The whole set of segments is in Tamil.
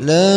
لا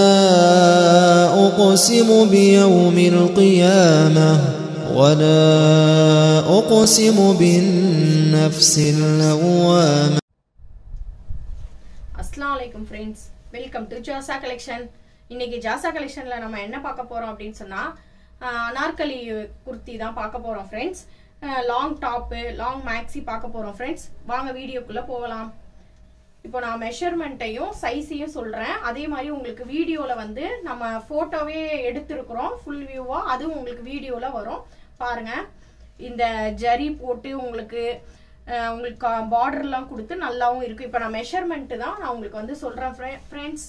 أقسم بيوم القيامة ولا أقسم بالنفس اللوامة அஸ்லாம் வலைக்கம் friends welcome to Jasa collection இன்னைக்கு ஜாசா கலெக்ஷனில் நம்ம என்ன பார்க்க போகிறோம் அப்படின்னு சொன்னால் அனார்கலி குர்த்தி தான் பார்க்க போகிறோம் friends long top long maxi பார்க்க போகிறோம் ஃப்ரெண்ட்ஸ் வாங்க வீடியோக்குள்ளே போகலாம் இப்போ நான் மெஷர்மெண்ட்டையும் சைஸையும் சொல்கிறேன் அதே மாதிரி உங்களுக்கு வீடியோவில் வந்து நம்ம ஃபோட்டோவே எடுத்திருக்கிறோம் ஃபுல் வியூவாக அதுவும் உங்களுக்கு வீடியோவில் வரும் பாருங்கள் இந்த ஜரி போட்டு உங்களுக்கு அஹ், உங்களுக்கு பார்டர்லாம் கொடுத்து நல்லாவும் இருக்கு இப்போ நான் மெஷர்மெண்ட்டு தான் நான் உங்களுக்கு வந்து சொல்கிறேன் ஃப்ரெண்ட்ஸ்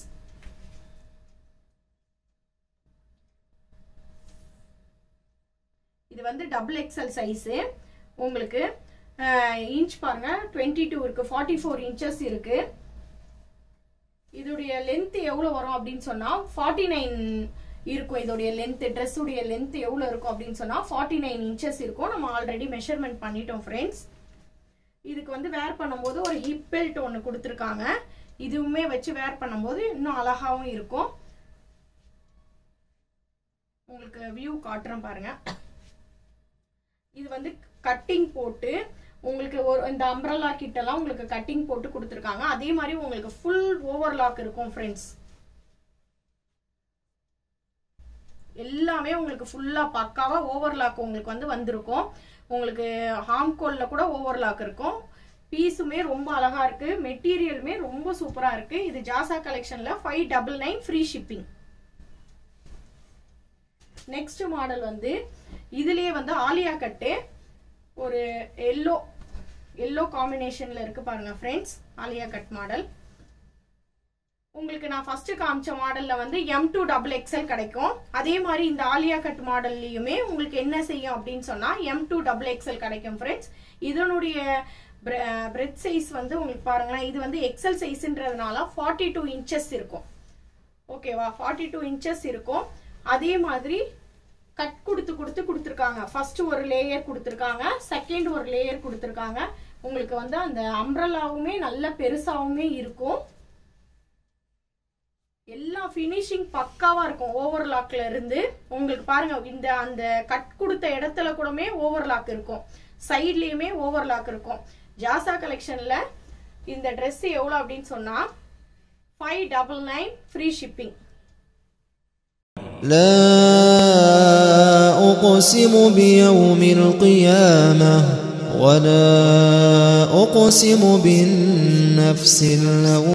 இது வந்து டபுள் எக்ஸல் சைஸு உங்களுக்கு இன்ச் பாருங்க டுவெண்ட்டி டூ இருக்கு ஃபார்ட்டி ஃபோர் இன்ச்சஸ் இருக்கு இதோடைய லென்த் எவ்வளோ வரும் அப்படின்னு சொன்னால் ஃபார்ட்டி நைன் இருக்கும் இதோடைய லென்த் ட்ரெஸ்ஸுடைய லென்த் எவ்வளோ இருக்கும் அப்படின்னு சொன்னால் ஃபார்ட்டி நைன் இன்ச்சஸ் இருக்கும் நம்ம ஆல்ரெடி மெஷர்மெண்ட் பண்ணிட்டோம் ஃப்ரெண்ட்ஸ் இதுக்கு வந்து வேர் பண்ணும்போது ஒரு ஹிப் பெல்ட் ஒன்று கொடுத்துருக்காங்க இதுவுமே வச்சு வேர் பண்ணும்போது இன்னும் அழகாவும் இருக்கும் உங்களுக்கு வியூ காட்டுறேன் பாருங்க இது வந்து கட்டிங் போட்டு உங்களுக்கு ஒரு இந்த அம்ப்ரல்லா கிட்டலாம் உங்களுக்கு கட்டிங் போட்டு கொடுத்துருக்காங்க அதே மாதிரி உங்களுக்கு ஃபுல் ஓவர்லாக் இருக்கும் ஃப்ரெண்ட்ஸ் எல்லாமே உங்களுக்கு ஃபுல்லா பக்காவா ஓவர்லாக் உங்களுக்கு வந்து வந்திருக்கும் உங்களுக்கு ஹாம்கோல்ல கூட ஓவர்லாக் இருக்கும் பீஸுமே ரொம்ப அழகா இருக்கு மெட்டீரியலுமே ரொம்ப சூப்பரா இருக்கு இது ஜாசா கலெக்ஷன்ல five double nine free shipping next model வந்து இதுலயே வந்து ஆலியா கட்டு ஒரு எல்லோ எல்லோ காம்பினேஷன்ல இருக்கு பாருங்க ஃப்ரெண்ட்ஸ் ஆலியா கட் மாடல் உங்களுக்கு நான் ஃபர்ஸ்ட் காமிச்ச மாடல்ல வந்து எம் டூ டபுள் எக்ஸ்எல் கிடைக்கும் அதே மாதிரி இந்த ஆலியா கட் மாடல்லையுமே உங்களுக்கு என்ன செய்யும் அப்படின்னு சொன்னா எம் டூ டபுள் எக்ஸ்எல் கிடைக்கும் ஃப்ரெண்ட்ஸ் இதனுடைய பிரெத் சைஸ் வந்து உங்களுக்கு பாருங்களேன் இது வந்து எக்ஸல் சைஸ்ன்றதுனால ஃபார்ட்டி டூ இன்ச்சஸ் இருக்கும் ஓகேவா ஃபார்ட்டி டூ இன்ச்சஸ் இருக்கும் அதே மாதிரி கட் கொடுத்து கொடுத்து கொடுத்துருக்காங்க ஃபர்ஸ்ட் ஒரு லேயர் கொடுத்துருக்காங்க செகண்ட் ஒரு லேயர் கொடுத்துருக்காங்க உங்களுக்கு வந்து அந்த அம்ரலாவுமே நல்ல பெருசாவுமே இருக்கும் எல்லா ஃபினிஷிங் பக்காவா இருக்கும் ஓவர்லாக்ல இருந்து உங்களுக்கு பாருங்க இந்த அந்த கட் கொடுத்த இடத்துல கூடமே ஓவர்லாக் இருக்கும் சைட்லயுமே ஓவர்லாக் இருக்கும் ஜாசா கலெக்ஷன்ல இந்த Dress எவ்வளோ அப்படின்னு சொன்னா five double nine free shipping لا أقسم بيوم القيامة ولا أقسم بالنفس اللوامة